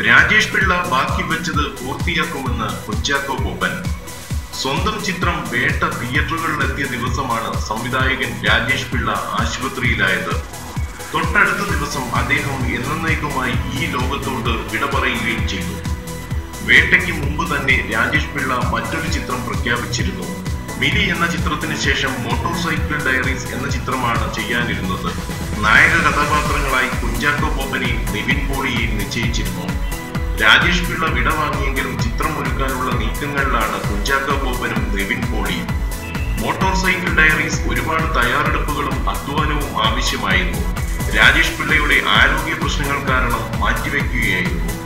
രാജേഷ് പിള്ള ബാക്കി വെച്ചത് പൂർത്തിയാക്കുമെന്ന് കുഞ്ചാക്കോ ബോബൻ സ്വന്തം ചിത്രം വേട്ട തിയേറ്ററുകളിലെത്തിയ ദിവസമാണ് സംവിധായകൻ രാജേഷ് പിള്ള ആശുപത്രിയിലായത് തൊട്ടടുത്ത ദിവസം അദ്ദേഹം എന്നേക്കുമായി ഈ ലോകത്തോട് വിട പറയുകയും ചെയ്തു വേട്ടയ്ക്ക് മുമ്പ് തന്നെ രാജേഷ് പിള്ള മറ്റൊരു ചിത്രം പ്രഖ്യാപിച്ചിരുന്നു മിലി എന്ന ചിത്രത്തിന് ശേഷം മോട്ടോർ സൈക്കിൾ ഡയറീസ് എന്ന ചിത്രമാണ് ചെയ്യാനിരുന്നത് നായക കഥാപാത്രങ്ങളായി കുഞ്ചാക്കോ ബോബനെയും നിവിൻ പോളിയെയും നിശ്ചയിച്ചിരുന്നു രാജേഷ് പിള്ള വിട വാങ്ങിയെങ്കിലും ചിത്രം ഒരുക്കാനുള്ള നീക്കങ്ങളിലാണ് കുഞ്ചാക്കോ ബോബനും നിവിൻ പോളിയും മോട്ടോർ സൈക്കിൾ ഡയറീസ് ഒരുപാട് തയ്യാറെടുപ്പുകളും അധ്വാനവും ആവശ്യമായിരുന്നു രാജേഷ് പിള്ളയുടെ ആരോഗ്യ പ്രശ്നങ്ങൾ കാരണം മാറ്റിവെക്കുകയായിരുന്നു